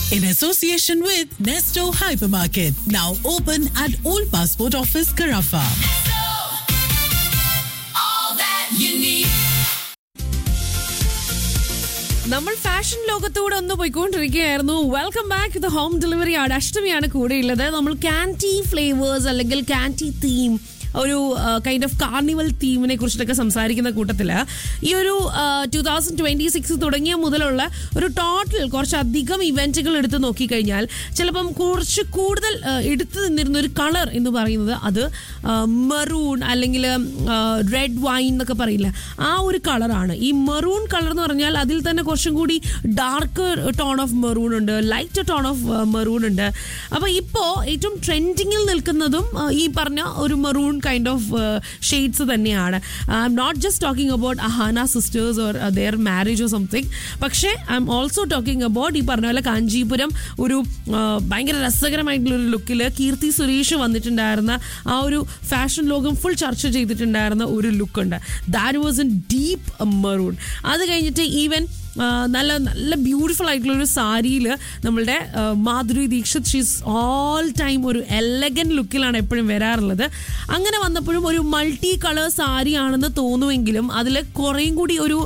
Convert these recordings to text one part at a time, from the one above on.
in association with Nesto Hypermarket, now open at Old Passport Office, Carafa. all that you need. നമ്മൾ fashion ലോകത്തൂടെ ഒന്ന് പോയിക്കൊണ്ടിരിക്കുകയായിരുന്നു welcome back the home delivery ആണ് അഷ്ടമിയാണ് കൂടെയുള്ളത് നമ്മൾ കാൻറ്റി ഫ്ലേവേഴ്സ് അല്ലെങ്കിൽ കാൻറ്റി തീം ഒരു കൈൻഡ് ഓഫ് കാർണിവൽ തീമിനെ കുറിച്ചിട്ടൊക്കെ സംസാരിക്കുന്ന കൂട്ടത്തിൽ ഈ ഒരു ടു തൗസൻഡ് ട്വന്റി സിക്സ് തുടങ്ങിയ മുതലുള്ള ഒരു ടോട്ടൽ കുറച്ചധികം ഇവന്റുകൾ എടുത്ത് നോക്കിക്കഴിഞ്ഞാൽ ചിലപ്പം കുറച്ച് കൂടുതൽ ആ, എടുത്തു നിന്നിരുന്ന ഒരു കളർ എന്ന് പറയുന്നത് അത് മെറൂൺ അല്ലെങ്കിൽ റെഡ് വൈൻ എന്നൊക്കെ പറയില്ല ആ ഒരു കളറാണ് ഈ മെറൂൺ കളർ എന്ന് പറഞ്ഞാൽ അതിൽ തന്നെ കുറച്ചും കൂടി ഡാർക്ക് ടോൺ ഓഫ് മെറൂൺ ഉണ്ട് ലൈറ്റ് ടോൺ ഓഫ് മെറൂൺ ഉണ്ട് അപ്പോൾ ഇപ്പോൾ ഏറ്റവും ട്രെൻഡിങ്ങിൽ നിൽക്കുന്നതും ആ, ഈ പറഞ്ഞ ഒരു മെറൂൺ കൈൻഡ് ഓഫ് ഷെയ്ഡ്സ് തന്നെയാണ് I'm not just talking about Ahana sisters or their marriage or something പക്ഷേ I'm also talking about ഈ പറഞ്ഞ പോലെ കാഞ്ചീപുരം ഒരു ആ, ഭയങ്കര രസകരമായിട്ടുള്ള ഒരു ലുക്കിൽ കീർത്തി സുരേഷ് വന്നിട്ടുണ്ടായിരുന്ന ആ ഒരു ഫാഷൻ ലോകം ഫുൾ ചർച്ച ചെയ്തിട്ടുണ്ടായിരുന്ന ഒരു ലുക്ക് ഉണ്ട് that was an deep maroon അത് കഴിഞ്ഞിട്ട് ഈവൻ നല്ല നല്ല ബ്യൂട്ടിഫുൾ ആയിട്ടുള്ള ഒരു സാരിയിൽ നമ്മളുടെ ആ, Madhuri Dixit she's all time ഒരു എലഗൻ ലുക്കിലാണ് എപ്പോഴും വരാറുള്ളത് അങ്ങനെ വന്നപ്പോഴും ഒരു മൾട്ടി കളർ സാരി ആണെന്ന് തോന്നുമെങ്കിലും അതിൽ കുറേയും കൂടി ഒരു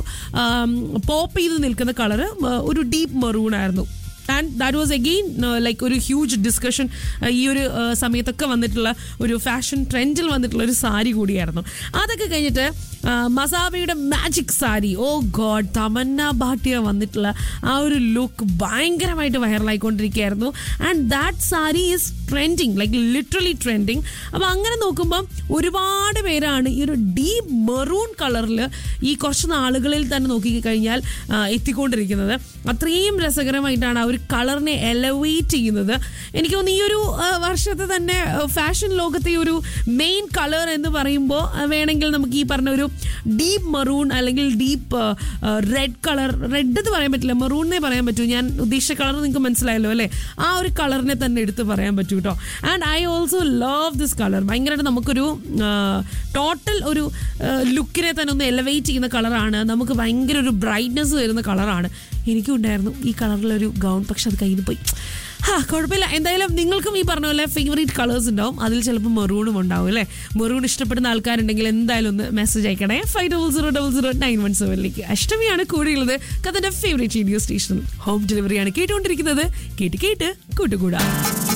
പോപ്പ് ചെയ്ത് നിൽക്കുന്ന കളറ് ഒരു ഡീപ്പ് മെറൂൺ ആയിരുന്നു and that was again like ഒരു ഹ്യൂജ് ഡിസ്കഷൻ ഈ ഒരു uh, സമയത്തൊക്കെ വന്നിട്ടുള്ള ഒരു ഫാഷൻ ട്രെൻഡിൽ വന്നിട്ടുള്ള ഒരു സാരി കൂടിയായിരുന്നു അതൊക്കെ കഴിഞ്ഞിട്ട് uh, മസാബയുടെ magic sari oh god Tamannaah Bhatia വന്നിട്ടുള്ള ആ ഒരു ലുക്ക് ഭയങ്കരമായിട്ട് വൈറലായിക്കൊണ്ടിരിക്കുകയായിരുന്നു and that sari is trending like literally trending അപ്പോൾ അങ്ങനെ നോക്കുമ്പം ഒരുപാട് പേരാണ് ഈ ഒരു ഡീപ്പ് മെറൂൺ കളറിൽ ഈ കുറച്ച് നാളുകളിൽ തന്നെ നോക്കിക്കഴിഞ്ഞാൽ ആ, എത്തിക്കൊണ്ടിരിക്കുന്നത് അത്രയും രസകരമായിട്ടാണ് ആ ഒരു കളറിനെ എലവേറ്റ് ചെയ്യുന്നത് എനിക്ക് തോന്നുന്നു ഈ ഒരു ആ, വർഷത്തെ തന്നെ ഫാഷൻ ലോകത്തെ ഒരു മെയിൻ കളർ എന്ന് പറയുമ്പോൾ ആ, വേണമെങ്കിൽ നമുക്ക് ഈ പറഞ്ഞ ഒരു ഡീപ്പ് മെറൂൺ അല്ലെങ്കിൽ ഡീപ്പ് റെഡ് കളർ റെഡ് എന്ന് പറയാൻ പറ്റില്ല മെറൂണിനെ പറയാൻ പറ്റൂ ഞാൻ ഉദ്ദേശിച്ച കളർ നിങ്ങൾക്ക് മനസ്സിലായല്ലോ അല്ലേ ആ ഒരു കളറിനെ തന്നെ എടുത്ത് പറയാൻ പറ്റൂ കേട്ടോ and I also love this colour ഭയങ്കരമായിട്ട് നമുക്കൊരു ടോട്ടൽ ഒരു ലുക്കിനെ തന്നെ ഒന്ന് എലവേറ്റ് ചെയ്യുന്ന കളറാണ് നമുക്ക് ഭയങ്കര ഒരു ബ്രൈറ്റ്നസ് വരുന്ന കളറാണ് എനിക്കും ഉണ്ടായിരുന്നു ഈ കളറിലൊരു ഗൗൺ പക്ഷെ അത് കയ്യിൽ പോയി ഹാ കുഴപ്പമില്ല എന്തായാലും നിങ്ങൾക്കും ഈ പറഞ്ഞ പോലെ ഫേവറേറ്റ് കളേഴ്സ് ഉണ്ടാവും അതിൽ ചിലപ്പോൾ മെറൂണും ഉണ്ടാവും അല്ലേ മെറൂൺ ഇഷ്ടപ്പെടുന്ന ആൾക്കാരുണ്ടെങ്കിൽ എന്തായാലും ഒന്ന് മെസ്സേജ് അയക്കണേ five double zero double zero nine one സെവനിലേക്ക് അഷ്ടമിയാണ് കൂടിയുള്ളത് കഥന്റെ ഫേവറേറ്റ് റേഡിയോ സ്റ്റേഷൻ ഹോം ഡെലിവറിയാണ് കേട്ടുകൊണ്ടിരിക്കുന്നത് കേട്ട് കേട്ട് കൂട്ടുകൂടാ